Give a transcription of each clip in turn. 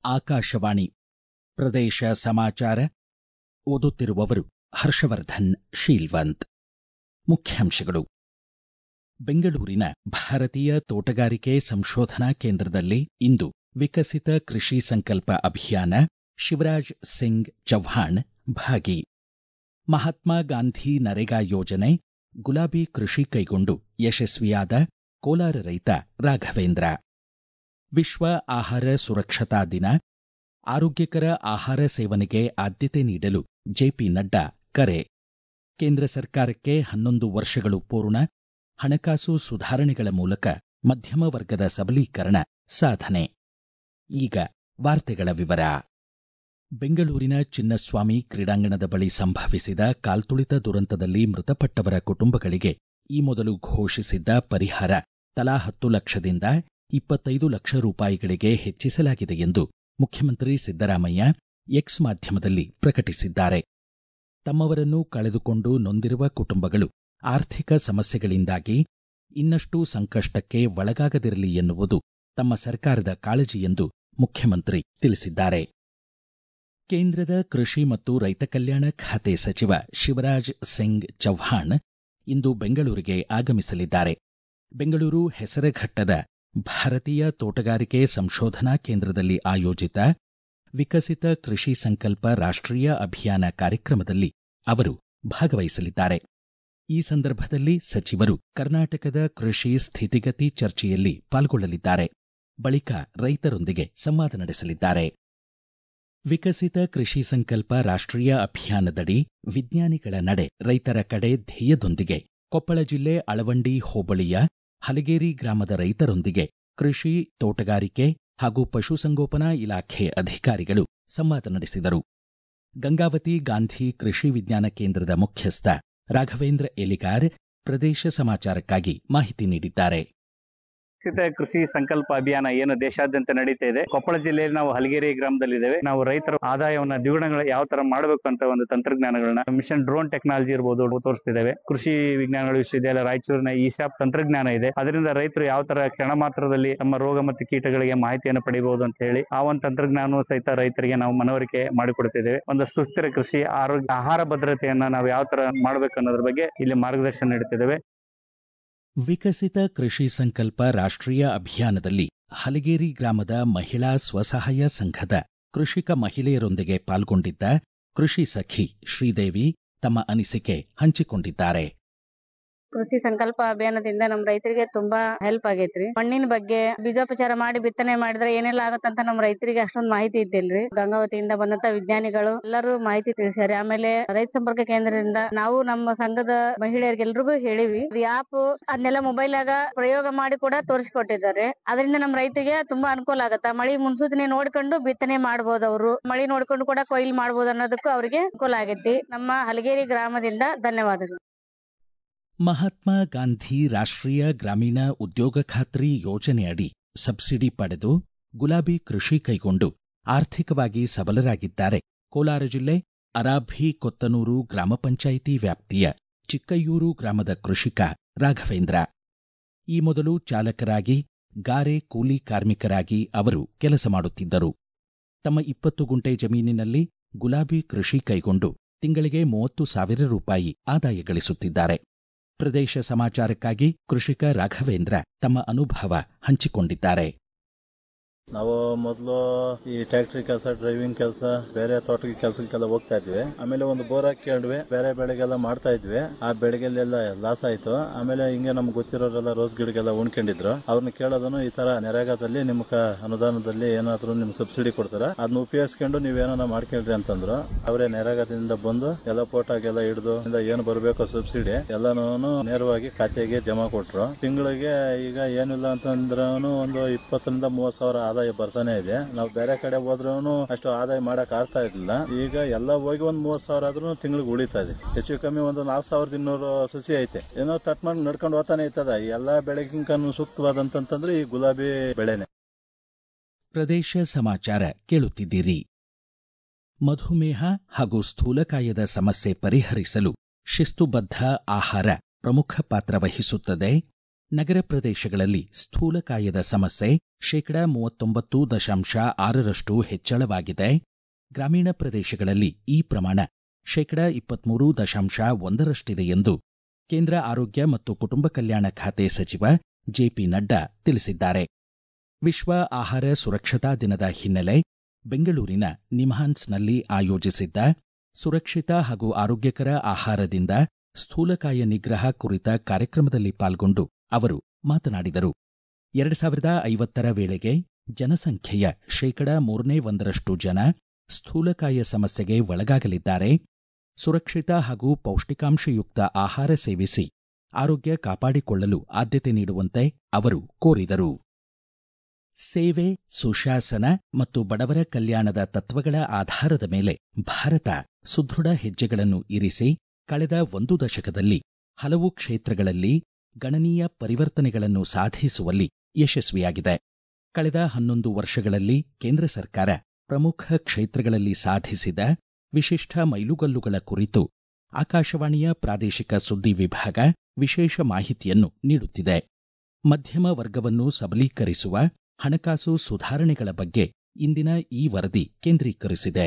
ಆಕಾಶವಾಣಿ ಪ್ರದೇಶ ಸಮಾಚಾರ ಓದುತ್ತಿರುವವರು ಹರ್ಷವರ್ಧನ್ ಶೀಲ್ವಂತ್ ಮುಖ್ಯಾಂಶಗಳು ಬೆಂಗಳೂರಿನ ಭಾರತೀಯ ತೋಟಗಾರಿಕೆ ಸಂಶೋಧನಾ ಕೇಂದ್ರದಲ್ಲಿ ಇಂದು ವಿಕಸಿತ ಕೃಷಿ ಸಂಕಲ್ಪ ಅಭಿಯಾನ ಶಿವರಾಜ್ ಸಿಂಗ್ ಚೌಹಾಣ್ ಭಾಗಿ ಮಹಾತ್ಮ ಗಾಂಧಿ ನರೇಗಾ ಯೋಜನೆ ಗುಲಾಬಿ ಕೃಷಿ ಕೈಗೊಂಡು ಯಶಸ್ವಿಯಾದ ಕೋಲಾರ ರೈತ ರಾಘವೇಂದ್ರ ವಿಶ್ವ ಆಹಾರ ಸುರಕ್ಷತಾ ದಿನ ಆರೋಗ್ಯಕರ ಆಹಾರ ಸೇವನೆಗೆ ಆದ್ಯತೆ ನೀಡಲು ಜೆಪಿ ನಡ್ಡಾ ಕರೆ ಕೇಂದ್ರ ಸರ್ಕಾರಕ್ಕೆ ಹನ್ನೊಂದು ವರ್ಷಗಳು ಪೂರ್ಣ ಹಣಕಾಸು ಸುಧಾರಣೆಗಳ ಮೂಲಕ ಮಧ್ಯಮ ವರ್ಗದ ಸಬಲೀಕರಣ ಸಾಧನೆ ಈಗ ವಾರ್ತೆಗಳ ವಿವರ ಬೆಂಗಳೂರಿನ ಚಿನ್ನಸ್ವಾಮಿ ಕ್ರೀಡಾಂಗಣದ ಬಳಿ ಸಂಭವಿಸಿದ ಕಾಲ್ತುಳಿತ ದುರಂತದಲ್ಲಿ ಮೃತಪಟ್ಟವರ ಕುಟುಂಬಗಳಿಗೆ ಈ ಮೊದಲು ಘೋಷಿಸಿದ್ದ ಪರಿಹಾರ ತಲಾ ಹತ್ತು ಲಕ್ಷದಿಂದ ಇಪ್ಪತ್ತೈದು ಲಕ್ಷ ರೂಪಾಯಿಗಳಿಗೆ ಹೆಚ್ಚಿಸಲಾಗಿದೆ ಎಂದು ಮುಖ್ಯಮಂತ್ರಿ ಸಿದ್ದರಾಮಯ್ಯ ಎಕ್ಸ್ ಮಾಧ್ಯಮದಲ್ಲಿ ಪ್ರಕಟಿಸಿದ್ದಾರೆ ತಮ್ಮವರನ್ನು ಕಳೆದುಕೊಂಡು ನೊಂದಿರುವ ಕುಟುಂಬಗಳು ಆರ್ಥಿಕ ಸಮಸ್ಯೆಗಳಿಂದಾಗಿ ಇನ್ನಷ್ಟು ಸಂಕಷ್ಟಕ್ಕೆ ಒಳಗಾಗದಿರಲಿ ಎನ್ನುವುದು ತಮ್ಮ ಸರ್ಕಾರದ ಕಾಳಜಿ ಎಂದು ಮುಖ್ಯಮಂತ್ರಿ ತಿಳಿಸಿದ್ದಾರೆ ಕೇಂದ್ರದ ಕೃಷಿ ಮತ್ತು ರೈತ ಕಲ್ಯಾಣ ಖಾತೆ ಸಚಿವ ಶಿವರಾಜ್ ಸಿಂಗ್ ಚೌಹಾಣ್ ಇಂದು ಬೆಂಗಳೂರಿಗೆ ಆಗಮಿಸಲಿದ್ದಾರೆ ಬೆಂಗಳೂರು ಹೆಸರಘಟ್ಟದ ಭಾರತೀಯ ತೋಟಗಾರಿಕೆ ಸಂಶೋಧನಾ ಕೇಂದ್ರದಲ್ಲಿ ಆಯೋಜಿತ ವಿಕಸಿತ ಕೃಷಿ ಸಂಕಲ್ಪ ರಾಷ್ಟ್ರೀಯ ಅಭಿಯಾನ ಕಾರ್ಯಕ್ರಮದಲ್ಲಿ ಅವರು ಭಾಗವಹಿಸಲಿದ್ದಾರೆ ಈ ಸಂದರ್ಭದಲ್ಲಿ ಸಚಿವರು ಕರ್ನಾಟಕದ ಕೃಷಿ ಸ್ಥಿತಿಗತಿ ಚರ್ಚೆಯಲ್ಲಿ ಪಾಲ್ಗೊಳ್ಳಲಿದ್ದಾರೆ ಬಳಿಕ ರೈತರೊಂದಿಗೆ ಸಂವಾದ ನಡೆಸಲಿದ್ದಾರೆ ವಿಕಸಿತ ಕೃಷಿ ಸಂಕಲ್ಪ ರಾಷ್ಟ್ರೀಯ ಅಭಿಯಾನದಡಿ ವಿಜ್ಞಾನಿಗಳ ನಡೆ ರೈತರ ಕಡೆ ಧ್ಯೇಯದೊಂದಿಗೆ ಕೊಪ್ಪಳ ಜಿಲ್ಲೆ ಅಳವಂಡಿ ಹೋಬಳಿಯ ಹಲಗೇರಿ ಗ್ರಾಮದ ರೈತರೊಂದಿಗೆ ಕೃಷಿ ತೋಟಗಾರಿಕೆ ಹಾಗೂ ಪಶುಸಂಗೋಪನಾ ಇಲಾಖೆ ಅಧಿಕಾರಿಗಳು ಸಂವಾದ ನಡೆಸಿದರು ಗಂಗಾವತಿ ಗಾಂಧಿ ಕೃಷಿ ವಿಜ್ಞಾನ ಕೇಂದ್ರದ ಮುಖ್ಯಸ್ಥ ರಾಘವೇಂದ್ರ ಎಲಿಗಾರ್ ಪ್ರದೇಶ ಸಮಾಚಾರಕ್ಕಾಗಿ ಮಾಹಿತಿ ನೀಡಿದ್ದಾರೆ ವಿಕಸಿತ ಕೃಷಿ ಸಂಕಲ್ಪ ಅಭಿಯಾನ ಏನು ದೇಶಾದ್ಯಂತ ನಡೀತಾ ಇದೆ ಕೊಪ್ಪಳ ಜಿಲ್ಲೆಯಲ್ಲಿ ನಾವು ಹಲಗೇರಿ ಗ್ರಾಮದಲ್ಲಿದ್ದೇವೆ ನಾವು ರೈತರ ಆದಾಯವನ್ನ ದ್ವಿಗುಣಗಳ ಯಾವ ತರ ಮಾಡಬೇಕು ಅಂತ ಒಂದು ತಂತ್ರಜ್ಞಾನಗಳನ್ನ ಮಿಷನ್ ಡ್ರೋನ್ ಟೆಕ್ನಾಲಜಿ ಇರಬಹುದು ತೋರಿಸ್ತಿದ್ದೇವೆ ಕೃಷಿ ವಿಜ್ಞಾನಗಳ ವಿಶ್ವವಿದ್ಯಾಲಯ ರಾಯಚೂರಿನ ಈ ಶಾಪ್ ತಂತ್ರಜ್ಞಾನ ಇದೆ ಅದರಿಂದ ರೈತರು ಯಾವ ತರ ಕ್ಷಣ ಮಾತ್ರದಲ್ಲಿ ತಮ್ಮ ರೋಗ ಮತ್ತು ಕೀಟಗಳಿಗೆ ಮಾಹಿತಿಯನ್ನು ಪಡೆಯಬಹುದು ಅಂತ ಹೇಳಿ ಆ ಒಂದು ತಂತ್ರಜ್ಞಾನವೂ ಸಹಿತ ರೈತರಿಗೆ ನಾವು ಮನವರಿಕೆ ಮಾಡಿಕೊಡ್ತಿದ್ದೇವೆ ಒಂದು ಸುಸ್ಥಿರ ಕೃಷಿ ಆರೋಗ್ಯ ಆಹಾರ ಭದ್ರತೆಯನ್ನ ನಾವು ಯಾವ ತರ ಮಾಡಬೇಕು ಅನ್ನೋದ್ರ ಬಗ್ಗೆ ಇಲ್ಲಿ ಮಾರ್ಗದರ್ಶನ ನೀಡುತ್ತಿದ್ದೇವೆ ವಿಕಸಿತ ಕೃಷಿ ಸಂಕಲ್ಪ ರಾಷ್ಟ್ರೀಯ ಅಭಿಯಾನದಲ್ಲಿ ಹಲಗೇರಿ ಗ್ರಾಮದ ಮಹಿಳಾ ಸ್ವಸಹಾಯ ಸಂಘದ ಕೃಷಿಕ ಮಹಿಳೆಯರೊಂದಿಗೆ ಪಾಲ್ಗೊಂಡಿದ್ದ ಕೃಷಿ ಸಖಿ ಶ್ರೀದೇವಿ ತಮ್ಮ ಅನಿಸಿಕೆ ಹಂಚಿಕೊಂಡಿದ್ದಾರೆ ಕೃಷಿ ಸಂಕಲ್ಪ ಅಭಿಯಾನದಿಂದ ನಮ್ ರೈತರಿಗೆ ತುಂಬಾ ಹೆಲ್ಪ್ ಆಗೈತ್ರಿ ಮಣ್ಣಿನ ಬಗ್ಗೆ ಬೀಜೋಪಚಾರ ಮಾಡಿ ಬಿತ್ತನೆ ಮಾಡಿದ್ರೆ ಏನೆಲ್ಲ ಆಗತ್ತಂತ ನಮ್ ರೈತರಿಗೆ ಅಷ್ಟೊಂದ್ ಮಾಹಿತಿ ಇದ್ದಿಲ್ರಿ ಗಂಗಾವತಿಯಿಂದ ಬಂದಂತ ವಿಜ್ಞಾನಿಗಳು ಎಲ್ಲರೂ ಮಾಹಿತಿ ತಿಳಿಸ್ಯಾರ ಆಮೇಲೆ ರೈತ ಸಂಪರ್ಕ ಕೇಂದ್ರದಿಂದ ನಾವು ನಮ್ಮ ಸಂಘದ ಮಹಿಳೆಯರಿಗೆ ಎಲ್ರಿಗೂ ಹೇಳಿವಿ ಆಪ್ ಅದನ್ನೆಲ್ಲ ಮೊಬೈಲ್ ಆಗ ಪ್ರಯೋಗ ಮಾಡಿ ಕೂಡ ತೋರಿಸಿಕೊಟ್ಟಿದ್ದಾರೆ ಅದರಿಂದ ನಮ್ ರೈತರಿಗೆ ತುಂಬಾ ಅನುಕೂಲ ಆಗತ್ತ ಮಳಿ ಮುನ್ಸೂಚನೆ ನೋಡ್ಕೊಂಡು ಬಿತ್ತನೆ ಮಾಡಬಹುದು ಅವರು ಮಳಿ ನೋಡ್ಕೊಂಡು ಕೂಡ ಕೊಯ್ಲು ಮಾಡಬಹುದು ಅನ್ನೋದಕ್ಕೂ ಅವರಿಗೆ ಅನುಕೂಲ ಆಗೈತಿ ನಮ್ಮ ಹಲಗೇರಿ ಗ್ರಾಮದಿಂದ ಧನ್ಯವಾದಗಳು ಮಹಾತ್ಮ ಗಾಂಧಿ ರಾಷ್ಟ್ರೀಯ ಗ್ರಾಮೀಣ ಉದ್ಯೋಗ ಖಾತ್ರಿ ಯೋಜನೆಯಡಿ ಸಬ್ಸಿಡಿ ಪಡೆದು ಗುಲಾಬಿ ಕೃಷಿ ಕೈಗೊಂಡು ಆರ್ಥಿಕವಾಗಿ ಸಬಲರಾಗಿದ್ದಾರೆ ಕೋಲಾರ ಜಿಲ್ಲೆ ಅರಾಭಿ ಕೊತ್ತನೂರು ಗ್ರಾಮ ಪಂಚಾಯಿತಿ ವ್ಯಾಪ್ತಿಯ ಚಿಕ್ಕಯ್ಯೂರು ಗ್ರಾಮದ ಕೃಷಿಕ ರಾಘವೇಂದ್ರ ಈ ಮೊದಲು ಚಾಲಕರಾಗಿ ಗಾರೆ ಕೂಲಿ ಕಾರ್ಮಿಕರಾಗಿ ಅವರು ಕೆಲಸ ಮಾಡುತ್ತಿದ್ದರು ತಮ್ಮ ಇಪ್ಪತ್ತು ಗುಂಟೆ ಜಮೀನಿನಲ್ಲಿ ಗುಲಾಬಿ ಕೃಷಿ ಕೈಗೊಂಡು ತಿಂಗಳಿಗೆ ಮೂವತ್ತು ಸಾವಿರ ರೂಪಾಯಿ ಆದಾಯ ಗಳಿಸುತ್ತಿದ್ದಾರೆ ಪ್ರದೇಶ ಸಮಾಚಾರಕ್ಕಾಗಿ ಕೃಷಿಕ ರಾಘವೇಂದ್ರ ತಮ್ಮ ಅನುಭವ ಹಂಚಿಕೊಂಡಿದ್ದಾರೆ ನಾವು ಮೊದಲು ಈ ಟ್ಯಾಕ್ಟ್ರಿ ಕೆಲಸ ಡ್ರೈವಿಂಗ್ ಕೆಲಸ ಬೇರೆ ತೋಟದ ಕೆಲಸಕ್ಕೆಲ್ಲ ಹೋಗ್ತಾ ಇದ್ವಿ ಆಮೇಲೆ ಒಂದು ಬೋರ್ ಹಾಕೊಂಡ್ವಿ ಬೇರೆ ಬೆಳೆಗೆಲ್ಲ ಮಾಡ್ತಾ ಇದ್ವಿ ಆ ಬೆಳೆಗೆಲ್ಲ ಲಾಸ್ ಆಯ್ತು ಆಮೇಲೆ ಹಿಂಗೆ ನಮ್ಗೆ ಗೊತ್ತಿರೋರೆಲ್ಲ ರೋಸ್ ಗಿಡಗೆಲ್ಲ ಉಣ್ಕೊಂಡಿದ್ರು ಅವ್ರನ್ನ ಕೇಳೋದನ್ನು ಈ ತರ ನೆರೆಗಾದಲ್ಲಿ ನಿಮ್ಗೆ ಅನುದಾನದಲ್ಲಿ ಏನಾದ್ರು ನಿಮ್ಗೆ ಸಬ್ಸಿಡಿ ಕೊಡ್ತಾರ ಅದನ್ನ ಉಪಯೋಗಿಸ್ಕೊಂಡು ನೀವೇನ ಮಾಡ್ಕೊಳ್ರಿ ಅಂತಂದ್ರು ಅವರೇ ನೆರೆಗಾದಿಂದ ಬಂದು ಎಲ್ಲ ಫೋಟೋಗೆಲ್ಲ ಹಿಡಿದು ಏನು ಬರಬೇಕು ಸಬ್ಸಿಡಿ ಎಲ್ಲಾನು ನೇರವಾಗಿ ಖಾತೆಗೆ ಜಮಾ ಕೊಟ್ರು ತಿಂಗಳಿಗೆ ಈಗ ಏನಿಲ್ಲ ಅಂತಂದ್ರೂ ಒಂದು ಇಪ್ಪತ್ತರಿಂದ ಮೂವತ್ ಸಾವಿರ ಆದಾಯ ಬರ್ತಾನೆ ಇದೆ ನಾವು ಬೇರೆ ಕಡೆ ಹೋದ್ರೂ ಅಷ್ಟು ಆದಾಯ ಮಾಡಕ್ ಆಗ್ತಾ ಇರ್ಲಿಲ್ಲ ಈಗ ಎಲ್ಲ ಹೋಗಿ ಒಂದ್ ಮೂವತ್ ಸಾವಿರ ಆದ್ರೂ ತಿಂಗಳಿಗೆ ಉಳಿತಾ ಇದೆ ಹೆಚ್ಚು ಕಮ್ಮಿ ಒಂದು ನಾಲ್ಕು ಸಾವಿರದ ಇನ್ನೂರು ಸಸಿ ಐತೆ ಏನೋ ತಟ್ ಮಾಡಿ ನಡ್ಕೊಂಡು ಹೋಗ್ತಾನೆ ಇರ್ತದ ಎಲ್ಲಾ ಬೆಳೆಗಿಂಕ ಸೂಕ್ತವಾದಂತಂದ್ರೆ ಈ ಗುಲಾಬಿ ಬೆಳೆನೆ ಪ್ರದೇಶ ಸಮಾಚಾರ ಕೇಳುತ್ತಿದ್ದೀರಿ ಮಧುಮೇಹ ಹಾಗೂ ಸ್ಥೂಲಕಾಯದ ಸಮಸ್ಯೆ ಪರಿಹರಿಸಲು ಶಿಸ್ತುಬದ್ಧ ಆಹಾರ ಪ್ರಮುಖ ಪಾತ್ರ ವಹಿಸುತ್ತದೆ ನಗರ ಪ್ರದೇಶಗಳಲ್ಲಿ ಸ್ಥೂಲಕಾಯದ ಸಮಸ್ಯೆ ಶೇಕಡ ಮೂವತ್ತೊಂಬತ್ತು ದಶಾಂಶ ಆರರಷ್ಟು ಹೆಚ್ಚಳವಾಗಿದೆ ಗ್ರಾಮೀಣ ಪ್ರದೇಶಗಳಲ್ಲಿ ಈ ಪ್ರಮಾಣ ಶೇಕಡ ಇಪ್ಪತ್ಮೂರು ದಶಾಂಶ ಒಂದರಷ್ಟಿದೆ ಎಂದು ಕೇಂದ್ರ ಆರೋಗ್ಯ ಮತ್ತು ಕುಟುಂಬ ಕಲ್ಯಾಣ ಖಾತೆ ಸಚಿವ ಜೆಪಿ ನಡ್ಡಾ ತಿಳಿಸಿದ್ದಾರೆ ವಿಶ್ವ ಆಹಾರ ಸುರಕ್ಷತಾ ದಿನದ ಹಿನ್ನೆಲೆ ಬೆಂಗಳೂರಿನ ನಿಮ್ಹಾನ್ಸ್ನಲ್ಲಿ ಆಯೋಜಿಸಿದ್ದ ಸುರಕ್ಷಿತ ಹಾಗೂ ಆರೋಗ್ಯಕರ ಆಹಾರದಿಂದ ಸ್ಥೂಲಕಾಯ ನಿಗ್ರಹ ಕುರಿತ ಕಾರ್ಯಕ್ರಮದಲ್ಲಿ ಪಾಲ್ಗೊಂಡು ಅವರು ಮಾತನಾಡಿದರು ಎರಡು ಸಾವಿರದ ಐವತ್ತರ ವೇಳೆಗೆ ಜನಸಂಖ್ಯೆಯ ಶೇಕಡ ಮೂರನೇ ಒಂದರಷ್ಟು ಜನ ಸ್ಥೂಲಕಾಯ ಸಮಸ್ಯೆಗೆ ಒಳಗಾಗಲಿದ್ದಾರೆ ಸುರಕ್ಷಿತ ಹಾಗೂ ಪೌಷ್ಟಿಕಾಂಶಯುಕ್ತ ಆಹಾರ ಸೇವಿಸಿ ಆರೋಗ್ಯ ಕಾಪಾಡಿಕೊಳ್ಳಲು ಆದ್ಯತೆ ನೀಡುವಂತೆ ಅವರು ಕೋರಿದರು ಸೇವೆ ಸುಶಾಸನ ಮತ್ತು ಬಡವರ ಕಲ್ಯಾಣದ ತತ್ವಗಳ ಆಧಾರದ ಮೇಲೆ ಭಾರತ ಸುದೃಢ ಹೆಜ್ಜೆಗಳನ್ನು ಇರಿಸಿ ಕಳೆದ ಒಂದು ದಶಕದಲ್ಲಿ ಹಲವು ಕ್ಷೇತ್ರಗಳಲ್ಲಿ ಗಣನೀಯ ಪರಿವರ್ತನೆಗಳನ್ನು ಸಾಧಿಸುವಲ್ಲಿ ಯಶಸ್ವಿಯಾಗಿದೆ ಕಳೆದ ಹನ್ನೊಂದು ವರ್ಷಗಳಲ್ಲಿ ಕೇಂದ್ರ ಸರ್ಕಾರ ಪ್ರಮುಖ ಕ್ಷೇತ್ರಗಳಲ್ಲಿ ಸಾಧಿಸಿದ ವಿಶಿಷ್ಟ ಮೈಲುಗಲ್ಲುಗಳ ಕುರಿತು ಆಕಾಶವಾಣಿಯ ಪ್ರಾದೇಶಿಕ ಸುದ್ದಿ ವಿಭಾಗ ವಿಶೇಷ ಮಾಹಿತಿಯನ್ನು ನೀಡುತ್ತಿದೆ ಮಧ್ಯಮ ವರ್ಗವನ್ನು ಸಬಲೀಕರಿಸುವ ಹಣಕಾಸು ಸುಧಾರಣೆಗಳ ಬಗ್ಗೆ ಇಂದಿನ ಈ ವರದಿ ಕೇಂದ್ರೀಕರಿಸಿದೆ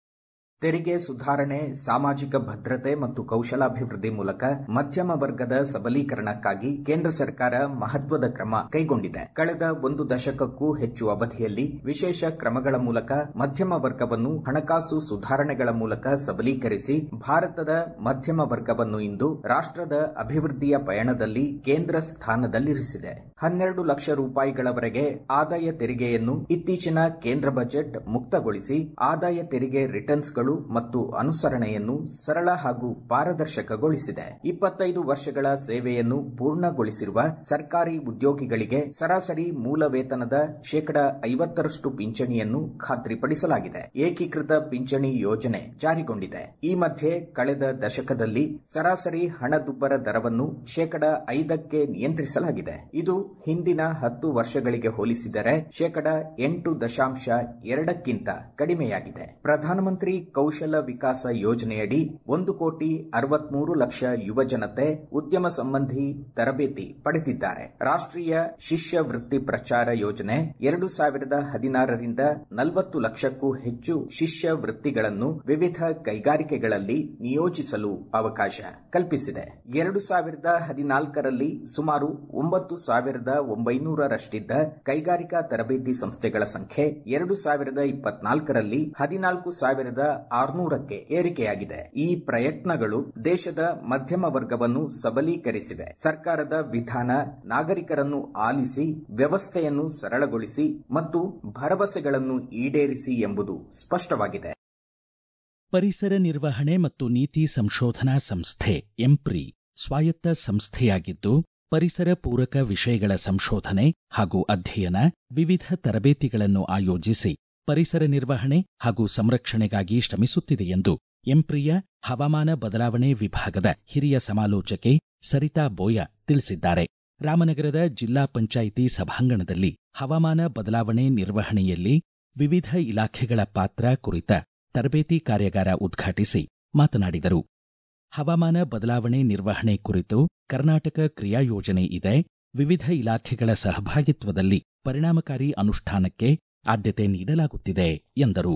ತೆರಿಗೆ ಸುಧಾರಣೆ ಸಾಮಾಜಿಕ ಭದ್ರತೆ ಮತ್ತು ಕೌಶಲಾಭಿವೃದ್ಧಿ ಮೂಲಕ ಮಧ್ಯಮ ವರ್ಗದ ಸಬಲೀಕರಣಕ್ಕಾಗಿ ಕೇಂದ್ರ ಸರ್ಕಾರ ಮಹತ್ವದ ಕ್ರಮ ಕೈಗೊಂಡಿದೆ ಕಳೆದ ಒಂದು ದಶಕಕ್ಕೂ ಹೆಚ್ಚು ಅವಧಿಯಲ್ಲಿ ವಿಶೇಷ ಕ್ರಮಗಳ ಮೂಲಕ ಮಧ್ಯಮ ವರ್ಗವನ್ನು ಹಣಕಾಸು ಸುಧಾರಣೆಗಳ ಮೂಲಕ ಸಬಲೀಕರಿಸಿ ಭಾರತದ ಮಧ್ಯಮ ವರ್ಗವನ್ನು ಇಂದು ರಾಷ್ಟ್ರದ ಅಭಿವೃದ್ಧಿಯ ಪಯಣದಲ್ಲಿ ಕೇಂದ್ರ ಸ್ಥಾನದಲ್ಲಿರಿಸಿದೆ ಹನ್ನೆರಡು ಲಕ್ಷ ರೂಪಾಯಿಗಳವರೆಗೆ ಆದಾಯ ತೆರಿಗೆಯನ್ನು ಇತ್ತೀಚಿನ ಕೇಂದ್ರ ಬಜೆಟ್ ಮುಕ್ತಗೊಳಿಸಿ ಆದಾಯ ತೆರಿಗೆ ರಿಟರ್ನ್ಸ್ಗಳು ಮತ್ತು ಅನುಸರಣೆಯನ್ನು ಸರಳ ಹಾಗೂ ಪಾರದರ್ಶಕಗೊಳಿಸಿದೆ ಇಪ್ಪತ್ತೈದು ವರ್ಷಗಳ ಸೇವೆಯನ್ನು ಪೂರ್ಣಗೊಳಿಸಿರುವ ಸರ್ಕಾರಿ ಉದ್ಯೋಗಿಗಳಿಗೆ ಸರಾಸರಿ ಮೂಲ ವೇತನದ ಶೇಕಡ ಐವತ್ತರಷ್ಟು ಪಿಂಚಣಿಯನ್ನು ಖಾತ್ರಿಪಡಿಸಲಾಗಿದೆ ಏಕೀಕೃತ ಪಿಂಚಣಿ ಯೋಜನೆ ಜಾರಿಗೊಂಡಿದೆ ಈ ಮಧ್ಯೆ ಕಳೆದ ದಶಕದಲ್ಲಿ ಸರಾಸರಿ ಹಣದುಬ್ಬರ ದರವನ್ನು ಶೇಕಡ ಐದಕ್ಕೆ ನಿಯಂತ್ರಿಸಲಾಗಿದೆ ಇದು ಹಿಂದಿನ ಹತ್ತು ವರ್ಷಗಳಿಗೆ ಹೋಲಿಸಿದರೆ ಶೇಕಡ ಎಂಟು ದಶಾಂಶ ಎರಡಕ್ಕಿಂತ ಕಡಿಮೆಯಾಗಿದೆ ಪ್ರಧಾನಮಂತ್ರಿ ಕೌಶಲ ವಿಕಾಸ ಯೋಜನೆಯಡಿ ಒಂದು ಕೋಟಿ ಅರವತ್ಮೂರು ಲಕ್ಷ ಯುವ ಜನತೆ ಉದ್ಯಮ ಸಂಬಂಧಿ ತರಬೇತಿ ಪಡೆದಿದ್ದಾರೆ ರಾಷ್ಟ್ರೀಯ ಶಿಷ್ಯ ವೃತ್ತಿ ಪ್ರಚಾರ ಯೋಜನೆ ಎರಡು ಸಾವಿರದ ಹದಿನಾರರಿಂದ ನಲವತ್ತು ಲಕ್ಷಕ್ಕೂ ಹೆಚ್ಚು ಶಿಷ್ಯ ವೃತ್ತಿಗಳನ್ನು ವಿವಿಧ ಕೈಗಾರಿಕೆಗಳಲ್ಲಿ ನಿಯೋಜಿಸಲು ಅವಕಾಶ ಕಲ್ಪಿಸಿದೆ ಎರಡು ಸಾವಿರದ ಹದಿನಾಲ್ಕರಲ್ಲಿ ಸುಮಾರು ಒಂಬತ್ತು ಸಾವಿರದ ಒಂಬೈನೂರರಷ್ಟಿದ್ದ ಕೈಗಾರಿಕಾ ತರಬೇತಿ ಸಂಸ್ಥೆಗಳ ಸಂಖ್ಯೆ ಎರಡು ಸಾವಿರದ ಇಪ್ಪತ್ನಾಲ್ಕರಲ್ಲಿ ಹದಿನಾಲ್ಕು ಸಾವಿರದ ಆರುನೂರಕ್ಕೆ ಏರಿಕೆಯಾಗಿದೆ ಈ ಪ್ರಯತ್ನಗಳು ದೇಶದ ಮಧ್ಯಮ ವರ್ಗವನ್ನು ಸಬಲೀಕರಿಸಿವೆ ಸರ್ಕಾರದ ವಿಧಾನ ನಾಗರಿಕರನ್ನು ಆಲಿಸಿ ವ್ಯವಸ್ಥೆಯನ್ನು ಸರಳಗೊಳಿಸಿ ಮತ್ತು ಭರವಸೆಗಳನ್ನು ಈಡೇರಿಸಿ ಎಂಬುದು ಸ್ಪಷ್ಟವಾಗಿದೆ ಪರಿಸರ ನಿರ್ವಹಣೆ ಮತ್ತು ನೀತಿ ಸಂಶೋಧನಾ ಸಂಸ್ಥೆ ಎಂಪ್ರಿ ಸ್ವಾಯತ್ತ ಸಂಸ್ಥೆಯಾಗಿದ್ದು ಪರಿಸರ ಪೂರಕ ವಿಷಯಗಳ ಸಂಶೋಧನೆ ಹಾಗೂ ಅಧ್ಯಯನ ವಿವಿಧ ತರಬೇತಿಗಳನ್ನು ಆಯೋಜಿಸಿ ಪರಿಸರ ನಿರ್ವಹಣೆ ಹಾಗೂ ಸಂರಕ್ಷಣೆಗಾಗಿ ಶ್ರಮಿಸುತ್ತಿದೆ ಎಂದು ಎಂಪ್ರಿಯ ಹವಾಮಾನ ಬದಲಾವಣೆ ವಿಭಾಗದ ಹಿರಿಯ ಸಮಾಲೋಚಕಿ ಸರಿತಾ ಬೋಯ ತಿಳಿಸಿದ್ದಾರೆ ರಾಮನಗರದ ಜಿಲ್ಲಾ ಪಂಚಾಯಿತಿ ಸಭಾಂಗಣದಲ್ಲಿ ಹವಾಮಾನ ಬದಲಾವಣೆ ನಿರ್ವಹಣೆಯಲ್ಲಿ ವಿವಿಧ ಇಲಾಖೆಗಳ ಪಾತ್ರ ಕುರಿತ ತರಬೇತಿ ಕಾರ್ಯಾಗಾರ ಉದ್ಘಾಟಿಸಿ ಮಾತನಾಡಿದರು ಹವಾಮಾನ ಬದಲಾವಣೆ ನಿರ್ವಹಣೆ ಕುರಿತು ಕರ್ನಾಟಕ ಕ್ರಿಯಾ ಯೋಜನೆ ಇದೆ ವಿವಿಧ ಇಲಾಖೆಗಳ ಸಹಭಾಗಿತ್ವದಲ್ಲಿ ಪರಿಣಾಮಕಾರಿ ಅನುಷ್ಠಾನಕ್ಕೆ ಆದ್ಯತೆ ನೀಡಲಾಗುತ್ತಿದೆ ಎಂದರು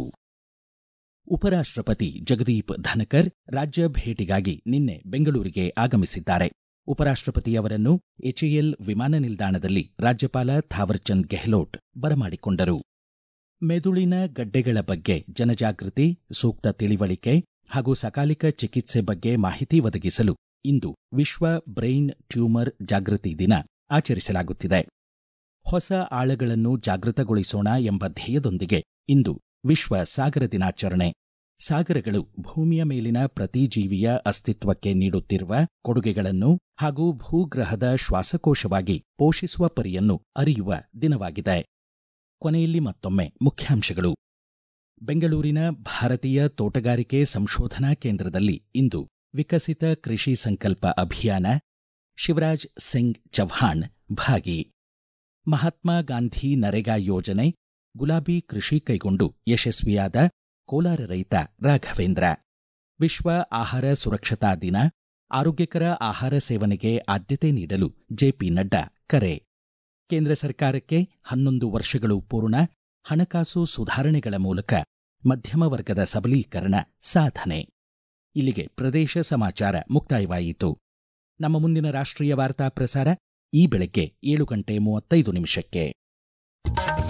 ಉಪರಾಷ್ಟ್ರಪತಿ ಜಗದೀಪ್ ಧನಕರ್ ರಾಜ್ಯ ಭೇಟಿಗಾಗಿ ನಿನ್ನೆ ಬೆಂಗಳೂರಿಗೆ ಆಗಮಿಸಿದ್ದಾರೆ ಉಪರಾಷ್ಟ್ರಪತಿಯವರನ್ನು ಎಚ್ಎಎಲ್ ವಿಮಾನ ನಿಲ್ದಾಣದಲ್ಲಿ ರಾಜ್ಯಪಾಲ ಥಾವರ್ಚಂದ್ ಗೆಹ್ಲೋಟ್ ಬರಮಾಡಿಕೊಂಡರು ಮೆದುಳಿನ ಗಡ್ಡೆಗಳ ಬಗ್ಗೆ ಜನಜಾಗೃತಿ ಸೂಕ್ತ ತಿಳಿವಳಿಕೆ ಹಾಗೂ ಸಕಾಲಿಕ ಚಿಕಿತ್ಸೆ ಬಗ್ಗೆ ಮಾಹಿತಿ ಒದಗಿಸಲು ಇಂದು ವಿಶ್ವ ಬ್ರೈನ್ ಟ್ಯೂಮರ್ ಜಾಗೃತಿ ದಿನ ಆಚರಿಸಲಾಗುತ್ತಿದೆ ಹೊಸ ಆಳಗಳನ್ನು ಜಾಗೃತಗೊಳಿಸೋಣ ಎಂಬ ಧ್ಯೇಯದೊಂದಿಗೆ ಇಂದು ವಿಶ್ವ ಸಾಗರ ದಿನಾಚರಣೆ ಸಾಗರಗಳು ಭೂಮಿಯ ಮೇಲಿನ ಪ್ರತಿ ಜೀವಿಯ ಅಸ್ತಿತ್ವಕ್ಕೆ ನೀಡುತ್ತಿರುವ ಕೊಡುಗೆಗಳನ್ನು ಹಾಗೂ ಭೂಗ್ರಹದ ಶ್ವಾಸಕೋಶವಾಗಿ ಪೋಷಿಸುವ ಪರಿಯನ್ನು ಅರಿಯುವ ದಿನವಾಗಿದೆ ಕೊನೆಯಲ್ಲಿ ಮತ್ತೊಮ್ಮೆ ಮುಖ್ಯಾಂಶಗಳು ಬೆಂಗಳೂರಿನ ಭಾರತೀಯ ತೋಟಗಾರಿಕೆ ಸಂಶೋಧನಾ ಕೇಂದ್ರದಲ್ಲಿ ಇಂದು ವಿಕಸಿತ ಕೃಷಿ ಸಂಕಲ್ಪ ಅಭಿಯಾನ ಶಿವರಾಜ್ ಸಿಂಗ್ ಚೌಹಾಣ್ ಭಾಗಿ ಮಹಾತ್ಮ ಗಾಂಧಿ ನರೇಗಾ ಯೋಜನೆ ಗುಲಾಬಿ ಕೃಷಿ ಕೈಗೊಂಡು ಯಶಸ್ವಿಯಾದ ಕೋಲಾರ ರೈತ ರಾಘವೇಂದ್ರ ವಿಶ್ವ ಆಹಾರ ಸುರಕ್ಷತಾ ದಿನ ಆರೋಗ್ಯಕರ ಆಹಾರ ಸೇವನೆಗೆ ಆದ್ಯತೆ ನೀಡಲು ಜೆಪಿ ನಡ್ಡಾ ಕರೆ ಕೇಂದ್ರ ಸರ್ಕಾರಕ್ಕೆ ಹನ್ನೊಂದು ವರ್ಷಗಳು ಪೂರ್ಣ ಹಣಕಾಸು ಸುಧಾರಣೆಗಳ ಮೂಲಕ ಮಧ್ಯಮ ವರ್ಗದ ಸಬಲೀಕರಣ ಸಾಧನೆ ಇಲ್ಲಿಗೆ ಪ್ರದೇಶ ಸಮಾಚಾರ ಮುಕ್ತಾಯವಾಯಿತು ನಮ್ಮ ಮುಂದಿನ ರಾಷ್ಟ್ರೀಯ ವಾರ್ತಾ ಪ್ರಸಾರ ಈ ಬೆಳಗ್ಗೆ ಏಳು ಗಂಟೆ ಮೂವತ್ತೈದು ನಿಮಿಷಕ್ಕೆ